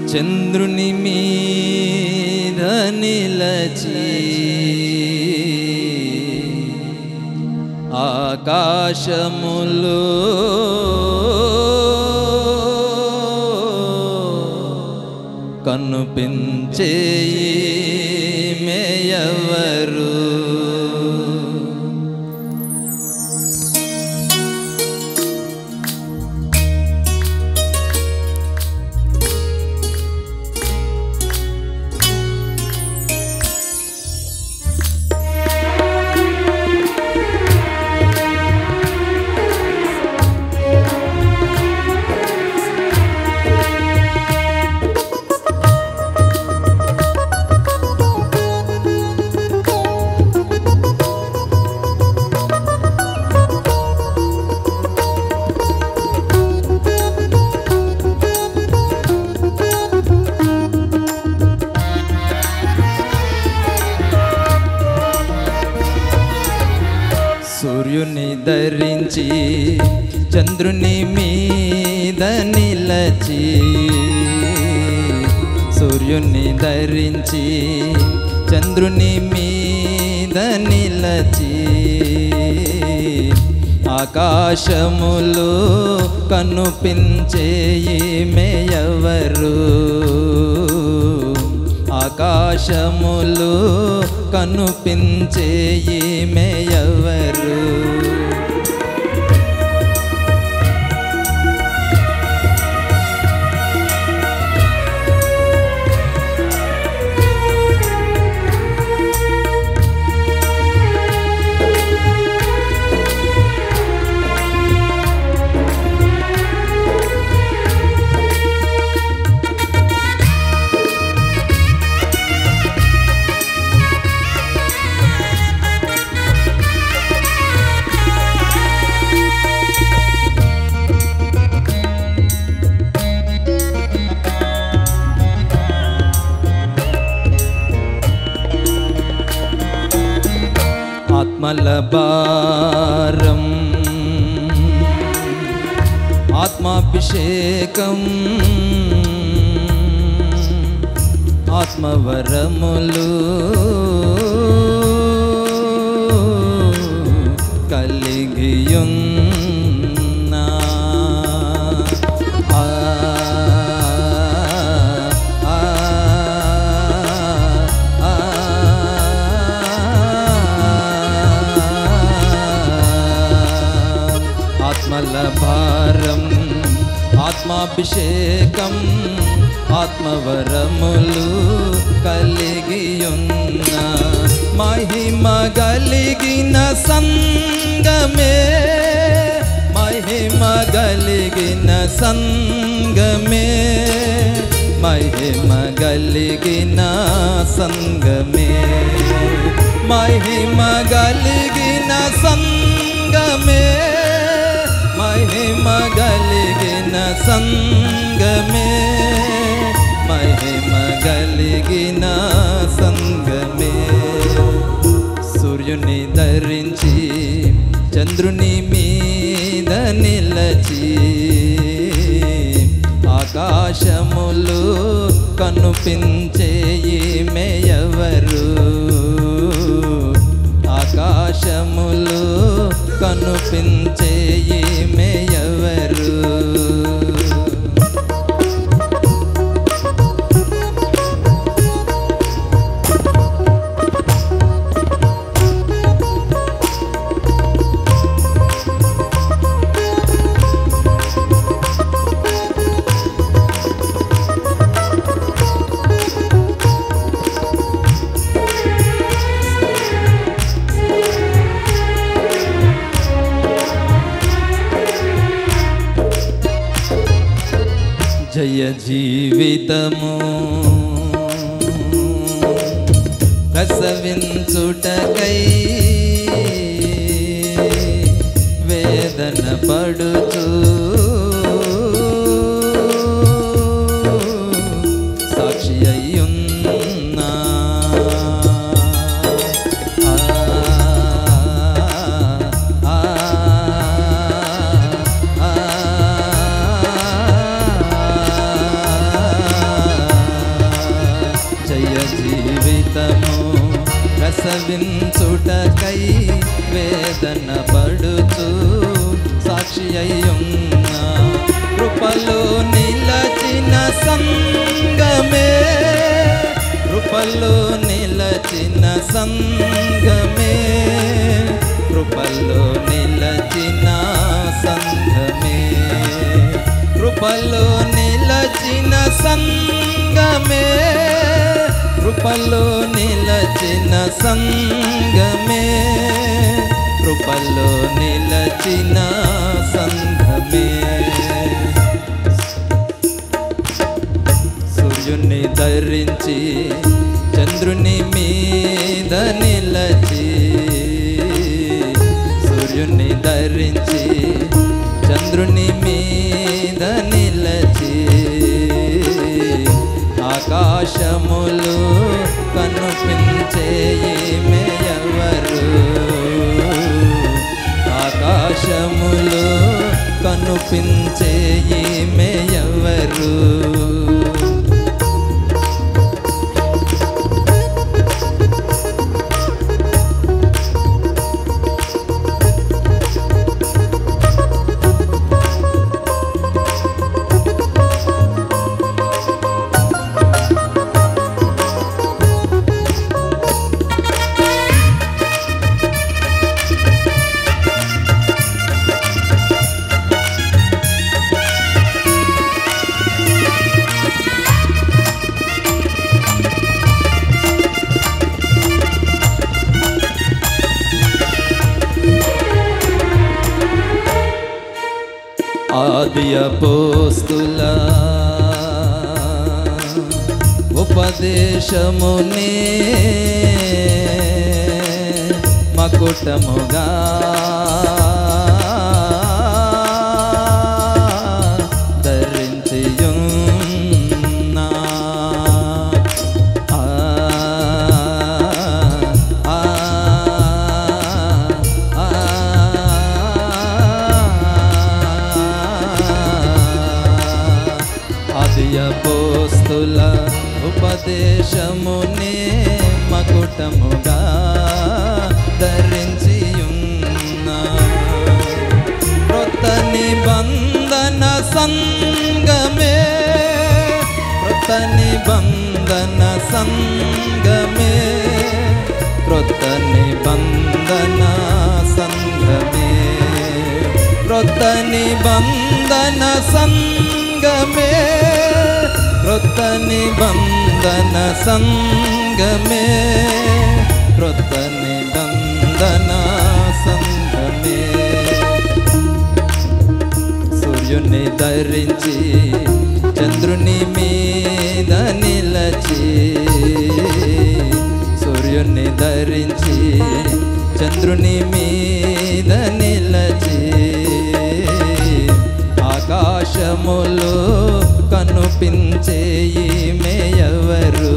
చంద్రుని మీద నిలచి ఆకాశములో కనుపించే మేయవరు సూర్యుని ధరించి చంద్రుని మీద నిలచి సూర్యుని ధరించి చంద్రుని మీద నిలచి ఆకాశములో కనుపించే మేయవరు ఆకాశములు కనుపించే మేయవరు ఆత్మల భారం ఆత్మాభిషేకం ఆత్మవరములు కలిగియున్నా ఆ, ఆ, ఆ, ఆత్మల భారం ఆత్మాభిషేకం ఆత్మవరములు కలిగియున్న మహిమ కలిగిన సంగమే మహిమ కలిగిన సంగమే మహిమ కలిగిన సంగమే మహిమ కలిగిన సంగమే మహిమ కలిగిన సంగమే మహిమ కలిగిన సంగమే సూర్యుని ధరించి చంద్రుని మీద నిలచి ఆకాశములు కనుపించే మేయవరు ఆకాశములు కనుపించే మేయవరు జయ జీవితము ప్రసవించుటకై వేదన పడుచు సాక్షి అయ్యున్నా ఆ, ఆ, ఆ, ఆ, ప్రసవించుటకై వేదన పడుచు సాక్షి అయ్యున్నా కృపలో నిలచిన సంగమే కృపలో నిలచిన సంగమే కృపలో నిలచిన సంఘమే కృపలో నిలచిన సంగమే కృపలో నిలచిన సంగమే కృపలో నిలచిన సంఘమే సూర్యుని ధరించి చంద్రుని మీద నిలచి సూర్యుని ధరించి చంద్రుని మీద నిలచి ఆకాశములు కనుపించే ఈమె ఎవరు ఆకాశములు కనుపించే ఈమె ఎవరు ఆది అపోస్తుల ఉపదేశమునే మకుటముగా ధరించియున్నా ఆ ఆ అది అపోస్తుల ఉపదేశమునే మకుటముగా ధరించి ఉన్నా క్రొత్త నిబంధన సంగమే క్రొత్త నిబంధన సంగమే క్రొత్త నిబంధన సంగమే క్రొత్త నిబంధన సంగమే క్రొత్త నిబంధన సంగమే క్రొత్త నిబంధన సంగమే సూర్యుని ధరించి చంద్రుని మీద నిలచి సూర్యుని ధరించి చంద్రుని మీద నిలచి ఆకాశములో కనుపించే ఈమె ఎవరు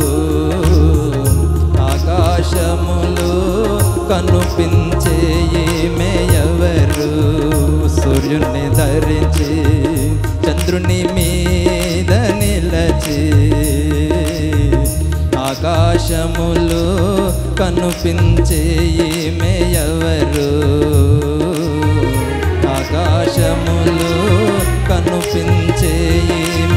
ఆకాశములో కనుపించే ఈమె ఎవరు సూర్యుని ధరించి చంద్రుని మీద నిలచి ఆకాశములో కనుపించే ఈమె ఎవరు ఆకాశములో కనుపించే ఈమె